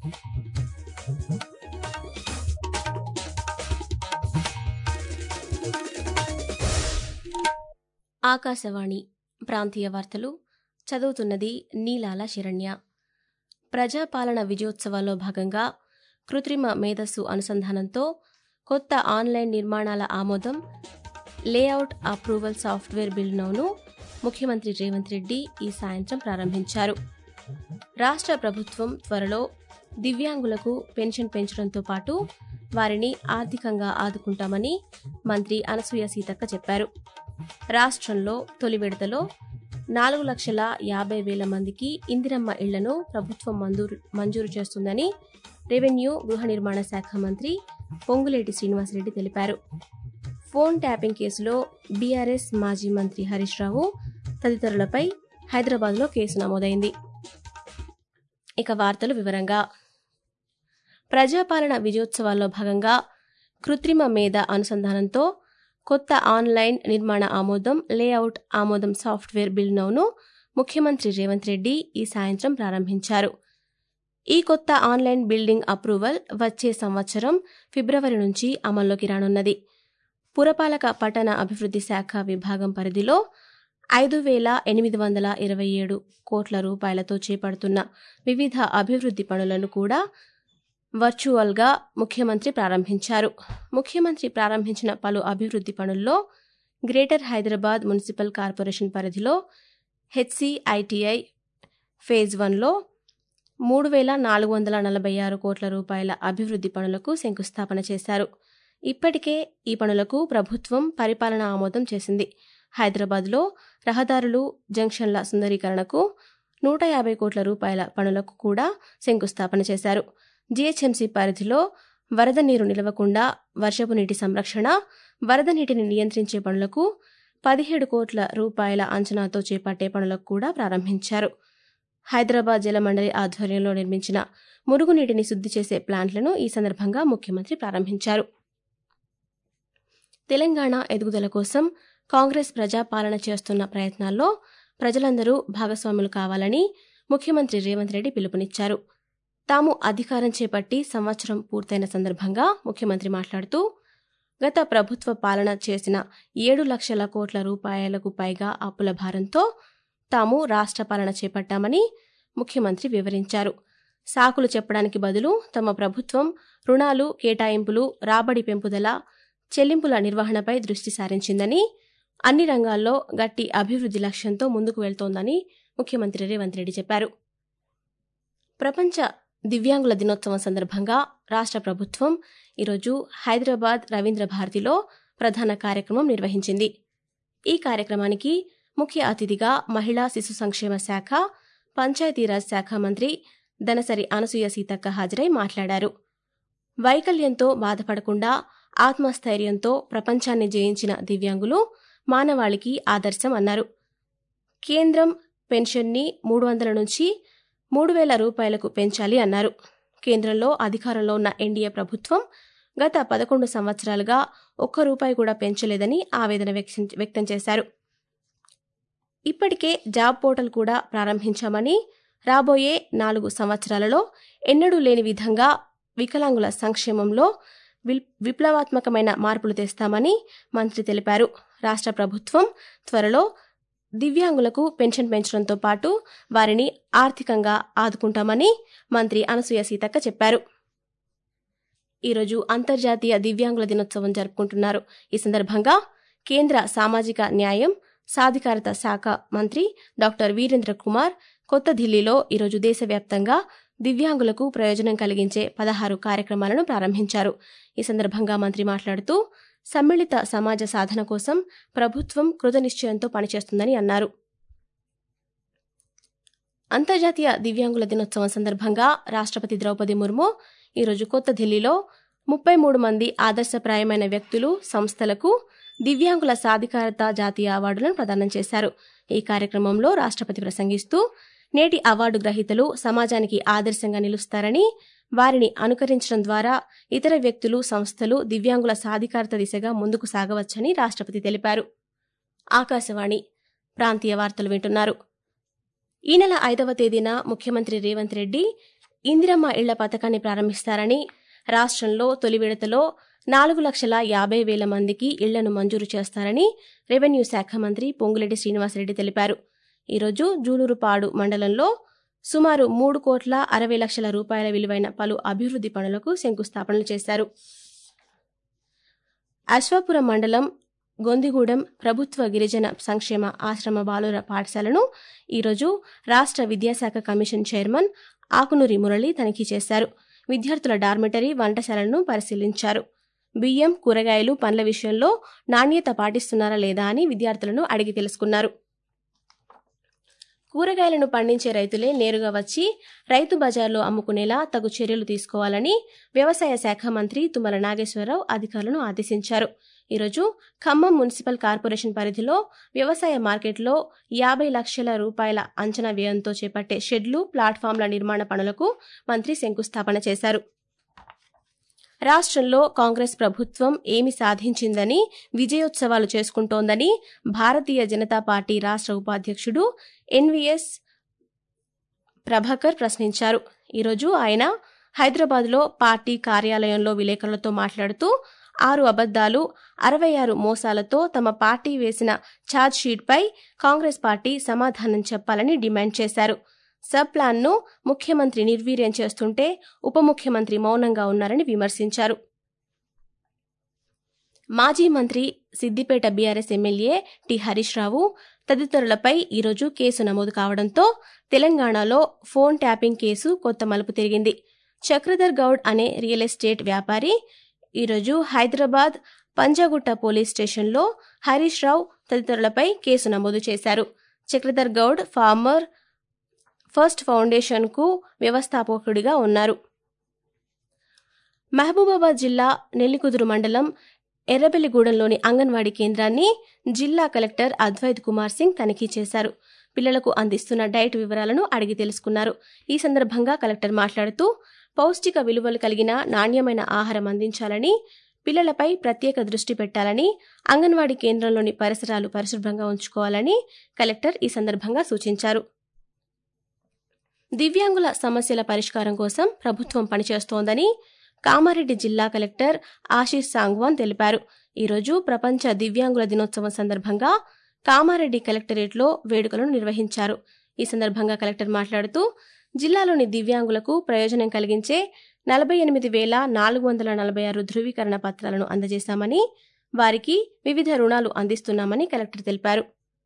ఆకాశవాణి ప్రాంతీయ వార్తలు చదువుతున్నది నీలాల శరణ్య ప్రజాపాలన విజయోత్సవాల్లో భాగంగా కృత్రిమ మేధస్సు అనుసంధానంతో కొత్త ఆన్లైన్ నిర్మాణాల ఆమోదం లేఅవుట్ అప్రూవల్ సాఫ్ట్వేర్ బిల్లును ముఖ్యమంత్రి రేవంత్ రెడ్డి ఈ సాయంత్రం ప్రారంభించారు రాష్ట్ర ప్రభుత్వం త్వరలో దివ్యాంగులకు పెన్షన్ పెంచడంతో పాటు వారిని ఆర్థికంగా ఆదుకుంటామని మంత్రి అనసూయ సీతక్క చెప్పారు రాష్ట్రంలో తొలి విడతలో నాలుగు లక్షల యాభై వేల మందికి ఇందిరమ్మ ఇళ్లను ప్రభుత్వం మంజూరు మంజూరు చేస్తుందని రెవెన్యూ గృహ నిర్మాణ శాఖ మంత్రి పొంగులేటి శ్రీనివాసరెడ్డి తెలిపారు ఫోన్ ట్యాపింగ్ కేసులో బీఆర్ఎస్ మాజీ మంత్రి హరీష్ రావు తదితరులపై హైదరాబాద్లో కేసు నమోదైంది ఇక వార్తలు వివరంగా ప్రజాపాలన విజయోత్సవాల్లో భాగంగా కృత్రిమ మేధ అనుసంధానంతో కొత్త ఆన్లైన్ నిర్మాణ ఆమోదం లేఅవుట్ ఆమోదం సాఫ్ట్వేర్ బిల్లును ముఖ్యమంత్రి రేవంత్ రెడ్డి ఈ సాయంత్రం ప్రారంభించారు ఈ కొత్త ఆన్లైన్ బిల్డింగ్ అప్రూవల్ వచ్చే సంవత్సరం ఫిబ్రవరి నుంచి అమల్లోకి రానున్నది పురపాలక పట్టణ అభివృద్ధి శాఖ విభాగం పరిధిలో ఐదు వేల ఎనిమిది వందల ఇరవై ఏడు కోట్ల రూపాయలతో చేపడుతున్న వివిధ అభివృద్ధి పనులను కూడా వర్చువల్గా ముఖ్యమంత్రి ప్రారంభించారు ముఖ్యమంత్రి ప్రారంభించిన పలు అభివృద్ధి పనుల్లో గ్రేటర్ హైదరాబాద్ మున్సిపల్ కార్పొరేషన్ పరిధిలో హెచ్సిఐటిఐ ఫేజ్ వన్లో మూడు వేల నాలుగు వందల నలభై ఆరు కోట్ల రూపాయల అభివృద్ధి పనులకు శంకుస్థాపన చేశారు ఇప్పటికే ఈ పనులకు ప్రభుత్వం పరిపాలన ఆమోదం చేసింది హైదరాబాద్లో రహదారులు జంక్షన్ల సుందరీకరణకు నూట యాభై కోట్ల రూపాయల పనులకు కూడా శంకుస్థాపన చేశారు జీహెచ్ఎంసీ పరిధిలో వరద నీరు నిలవకుండా వర్షపు నీటి సంరక్షణ వరద నీటిని నియంత్రించే పనులకు పదిహేడు కోట్ల రూపాయల అంచనాతో చేపట్టే పనులకు కూడా ప్రారంభించారు హైదరాబాద్ జలమండలి ఆధ్వర్యంలో నిర్మించిన మురుగునీటిని శుద్ధి చేసే ప్లాంట్లను ఈ సందర్భంగా ముఖ్యమంత్రి ప్రారంభించారు తెలంగాణ ఎదుగుదల కోసం కాంగ్రెస్ ప్రజాపాలన చేస్తున్న ప్రయత్నాల్లో ప్రజలందరూ భాగస్వాములు కావాలని ముఖ్యమంత్రి రేవంత్ రెడ్డి పిలుపునిచ్చారు తాము అధికారం చేపట్టి సంవత్సరం పూర్తయిన సందర్భంగా ముఖ్యమంత్రి మాట్లాడుతూ గత ప్రభుత్వ పాలన చేసిన ఏడు లక్షల కోట్ల రూపాయలకు పైగా అప్పుల భారంతో తాము రాష్ట్ర పాలన చేపట్టామని ముఖ్యమంత్రి వివరించారు సాకులు చెప్పడానికి బదులు తమ ప్రభుత్వం రుణాలు కేటాయింపులు రాబడి పెంపుదల చెల్లింపుల నిర్వహణపై దృష్టి సారించిందని అన్ని రంగాల్లో గట్టి అభివృద్ధి లక్ష్యంతో ముందుకు వెళ్తోందని ముఖ్యమంత్రి రేవంత్ రెడ్డి చెప్పారు ప్రపంచ దివ్యాంగుల దినోత్సవం సందర్భంగా రాష్ట్ర ప్రభుత్వం ఈరోజు హైదరాబాద్ రవీంద్ర భారతిలో ప్రధాన కార్యక్రమం నిర్వహించింది ఈ కార్యక్రమానికి ముఖ్య అతిథిగా మహిళా శిశు సంక్షేమ శాఖ పంచాయతీరాజ్ శాఖ మంత్రి దనసరి అనసూయ సీతక్క హాజరై మాట్లాడారు వైకల్యంతో బాధపడకుండా ఆత్మస్థైర్యంతో ప్రపంచాన్ని జయించిన దివ్యాంగులు మానవాళికి ఆదర్శం అన్నారు కేంద్రం పెన్షన్ని మూడు వందల నుంచి మూడు వేల రూపాయలకు పెంచాలి అన్నారు కేంద్రంలో అధికారంలో ఉన్న ఎన్డీఏ ప్రభుత్వం గత పదకొండు సంవత్సరాలుగా ఒక్క రూపాయి కూడా పెంచలేదని ఆవేదన వ్యక్తం చేశారు ఇప్పటికే జాబ్ పోర్టల్ కూడా ప్రారంభించామని రాబోయే నాలుగు సంవత్సరాలలో ఎన్నడూ లేని విధంగా వికలాంగుల సంక్షేమంలో విప్లవాత్మకమైన మార్పులు తెస్తామని మంత్రి తెలిపారు రాష్ట్ర ప్రభుత్వం త్వరలో దివ్యాంగులకు పెన్షన్ పెంచడంతో పాటు వారిని ఆర్థికంగా ఆదుకుంటామని మంత్రి అనసూయ సీతక్క చెప్పారు ఈరోజు అంతర్జాతీయ దివ్యాంగుల దినోత్సవం జరుపుకుంటున్నారు ఈ సందర్భంగా కేంద్ర సామాజిక న్యాయం సాధికారత శాఖ మంత్రి డాక్టర్ వీరేంద్ర కుమార్ కొత్త ఢిల్లీలో ఈరోజు దేశవ్యాప్తంగా దివ్యాంగులకు ప్రయోజనం కలిగించే పదహారు కార్యక్రమాలను ప్రారంభించారు ఈ సందర్భంగా మంత్రి మాట్లాడుతూ సమ్మిళిత సమాజ సాధన కోసం ప్రభుత్వం కృతనిశ్చయంతో పనిచేస్తుందని అన్నారు అంతర్జాతీయ దివ్యాంగుల దినోత్సవం సందర్భంగా రాష్ట్రపతి ద్రౌపది ముర్ము ఈరోజు కొత్త ఢిల్లీలో ముప్పై మూడు మంది ఆదర్శప్రాయమైన వ్యక్తులు సంస్థలకు దివ్యాంగుల సాధికారత జాతీయ అవార్డులను ప్రదానం చేశారు ఈ కార్యక్రమంలో రాష్ట్రపతి ప్రసంగిస్తూ నేటి అవార్డు గ్రహీతలు సమాజానికి ఆదర్శంగా నిలుస్తారని వారిని అనుకరించడం ద్వారా ఇతర వ్యక్తులు సంస్థలు దివ్యాంగుల సాధికారత దిశగా ముందుకు సాగవచ్చని రాష్ట్రపతి తెలిపారు ఆకాశవాణి ప్రాంతీయ వార్తలు వింటున్నారు ఈ నెల ఐదవ తేదీన ముఖ్యమంత్రి రేవంత్ రెడ్డి ఇందిరమ్మ ఇళ్ల పథకాన్ని ప్రారంభిస్తారని రాష్ట్రంలో తొలి విడతలో నాలుగు లక్షల యాభై వేల మందికి ఇళ్లను మంజూరు చేస్తారని రెవెన్యూ శాఖ మంత్రి పొంగులేటి శ్రీనివాసరెడ్డి తెలిపారు ఈరోజు జూలూరుపాడు మండలంలో సుమారు మూడు కోట్ల అరవై లక్షల రూపాయల విలువైన పలు అభివృద్ది పనులకు శంకుస్థాపనలు చేశారు అశ్వాపురం మండలం గొందిగూడెం ప్రభుత్వ గిరిజన సంక్షేమ ఆశ్రమ బాలుర పాఠశాలను ఈరోజు రాష్ట్ర విద్యాశాఖ కమిషన్ చైర్మన్ ఆకునూరి మురళి తనిఖీ చేశారు విద్యార్థుల డార్మిటరీ వంటశాలను పరిశీలించారు బియ్యం కూరగాయలు పండ్ల విషయంలో నాణ్యత పాటిస్తున్నారా లేదా అని విద్యార్థులను అడిగి తెలుసుకున్నారు కూరగాయలను పండించే రైతులే నేరుగా వచ్చి రైతు బజార్లో అమ్ముకునేలా తగు చర్యలు తీసుకోవాలని వ్యవసాయ శాఖ మంత్రి తుమ్మల నాగేశ్వరరావు అధికారులను ఆదేశించారు ఈరోజు ఖమ్మం మున్సిపల్ కార్పొరేషన్ పరిధిలో వ్యవసాయ మార్కెట్లో యాభై లక్షల రూపాయల అంచనా వ్యయంతో చేపట్టే షెడ్లు ప్లాట్ఫామ్ల నిర్మాణ పనులకు మంత్రి శంకుస్థాపన చేశారు రాష్ట్రంలో కాంగ్రెస్ ప్రభుత్వం ఏమి సాధించిందని విజయోత్సవాలు చేసుకుంటోందని భారతీయ జనతా పార్టీ రాష్ట్ర ఉపాధ్యక్షుడు ఎన్వీఎస్ ప్రభాకర్ ప్రశ్నించారు ఈరోజు ఆయన హైదరాబాద్లో పార్టీ కార్యాలయంలో విలేకరులతో మాట్లాడుతూ ఆరు అబద్దాలు అరవై ఆరు మోసాలతో తమ పార్టీ వేసిన ఛార్జ్ షీట్పై కాంగ్రెస్ పార్టీ సమాధానం చెప్పాలని డిమాండ్ చేశారు సబ్ ప్లాన్ను ముఖ్యమంత్రి నిర్వీర్యం చేస్తుంటే ఉప ముఖ్యమంత్రి మౌనంగా ఉన్నారని విమర్శించారు మాజీ మంత్రి Siddipet BRS MLA T Harish Rao తదితరులపై ఈరోజు కేసు నమోదు కావడంతో తెలంగాణలో ఫోన్ ట్యాపింగ్ కేసు కొత్త మలుపు తిరిగింది చక్రధర్ గౌడ్ అనే రియల్ ఎస్టేట్ వ్యాపారి ఈరోజు హైదరాబాద్ పంజాగుట్ట పోలీస్ స్టేషన్లో హరీష్ రావు తదితరులపై కేసు నమోదు చేశారు చక్రధర్ గౌడ్ ఫార్మర్ ఫస్ట్ ఫౌండేషన్కు వ్యవస్థాపకుడిగా ఉన్నారు మహబూబాబాద్ జిల్లా నెల్లికుదురు మండలం ఎర్రబెల్లిగూడెంలోని అంగన్వాడీ కేంద్రాన్ని జిల్లా కలెక్టర్ అద్వైత్ కుమార్ సింగ్ తనిఖీ చేశారు పిల్లలకు అందిస్తున్న డైట్ వివరాలను అడిగి తెలుసుకున్నారు ఈ సందర్భంగా కలెక్టర్ మాట్లాడుతూ పౌష్టిక విలువలు కలిగిన నాణ్యమైన ఆహారం అందించాలని పిల్లలపై ప్రత్యేక దృష్టి పెట్టాలని అంగన్వాడీ కేంద్రంలోని పరిసరాలు పరిశుభ్రంగా ఉంచుకోవాలని కలెక్టర్ ఈ సందర్భంగా సూచించారు దివ్యాంగుల సమస్యల పరిష్కారం కోసం ప్రభుత్వం పనిచేస్తోందని కామారెడ్డి జిల్లా కలెక్టర్ ఆశీష్ సాంగ్వాన్ తెలిపారు ఈరోజు ప్రపంచ దివ్యాంగుల దినోత్సవం సందర్భంగా కామారెడ్డి కలెక్టరేట్లో వేడుకలను నిర్వహించారు ఈ సందర్భంగా కలెక్టర్ మాట్లాడుతూ జిల్లాలోని దివ్యాంగులకు ప్రయోజనం కలిగించే నలభై ఎనిమిది వేల నాలుగు వందల నలభై ఆరు ధృవీకరణ పత్రాలను అందజేశామని వారికి వివిధ రుణాలు అందిస్తున్నామని కలెక్టర్ తెలిపారు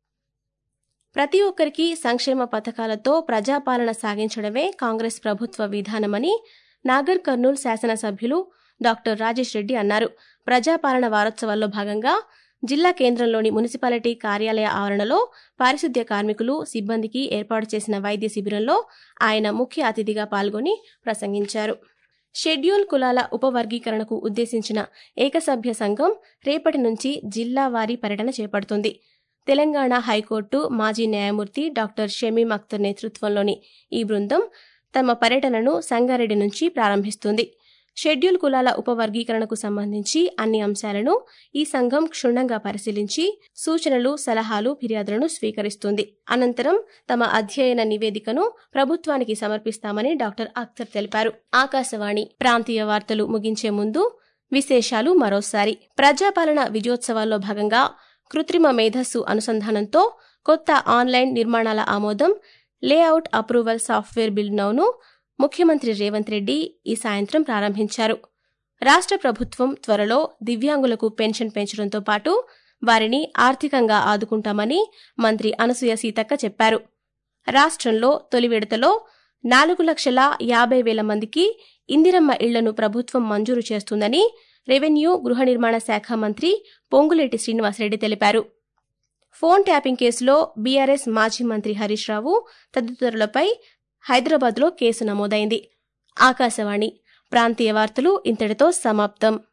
ప్రతి ఒక్కరికి సంక్షేమ పథకాలతో ప్రజాపాలన సాగించడమే కాంగ్రెస్ ప్రభుత్వ విధానమని నాగర్ కర్నూల్ శాసనసభ్యులు డాక్టర్ రాజేష్ రెడ్డి అన్నారు ప్రజాపాలన వారోత్సవాల్లో భాగంగా జిల్లా కేంద్రంలోని మున్సిపాలిటీ కార్యాలయ ఆవరణలో పారిశుద్ధ్య కార్మికులు సిబ్బందికి ఏర్పాటు చేసిన వైద్య శిబిరంలో ఆయన ముఖ్య అతిథిగా పాల్గొని ప్రసంగించారు షెడ్యూల్ కులాల ఉపవర్గీకరణకు ఉద్దేశించిన ఏకసభ్య సంఘం రేపటి నుంచి జిల్లా వారీ పర్యటన చేపడుతుంది తెలంగాణ హైకోర్టు మాజీ న్యాయమూర్తి డాక్టర్ షమీం అఖ్తర్ నేతృత్వంలోని ఈ బృందం తమ పర్యటనను సంగారెడ్డి నుంచి ప్రారంభిస్తుంది షెడ్యూల్ కులాల ఉపవర్గీకరణకు సంబంధించి అన్ని అంశాలను ఈ సంఘం క్షుణ్ణంగా పరిశీలించి సూచనలు సలహాలు ఫిర్యాదులను స్వీకరిస్తుంది అనంతరం తమ అధ్యయన నివేదికను ప్రభుత్వానికి సమర్పిస్తామని డాక్టర్ అఖ్తర్ తెలిపారు ఆకాశవాణి ప్రాంతీయ వార్తలు ముగించే ముందు విశేషాలు మరోసారి ప్రజాపాలన విజయోత్సవాల్లో భాగంగా కృత్రిమ మేధస్సు అనుసంధానంతో కొత్త ఆన్లైన్ నిర్మాణాల ఆమోదం లేఅవుట్ అప్రూవల్ సాఫ్ట్వేర్ బిల్ నౌను ముఖ్యమంత్రి రేవంత్ రెడ్డి ఈ సాయంత్రం ప్రారంభించారు రాష్ట్ర ప్రభుత్వం త్వరలో దివ్యాంగులకు పెన్షన్ పెంచడంతో పాటు వారిని ఆర్థికంగా ఆదుకుంటామని మంత్రి అనసూయ సీతక్క చెప్పారు రాష్ట్రంలో తొలి విడతలో నాలుగు లక్షల యాభై వేల మందికి ఇందిరమ్మ ఇళ్లను ప్రభుత్వం మంజూరు చేస్తుందని రెవెన్యూ గృహ నిర్మాణ శాఖ మంత్రి పొంగులేటి శ్రీనివాసరెడ్డి తెలిపారు ఫోన్ ట్యాపింగ్ కేసులో బీఆర్ఎస్ మాజీ మంత్రి హరీష్ రావు తదితరులపై హైదరాబాద్లో కేసు నమోదైంది ఆకాశవాణి ప్రాంతీయ వార్తలు ఇంతటితో సమాప్తం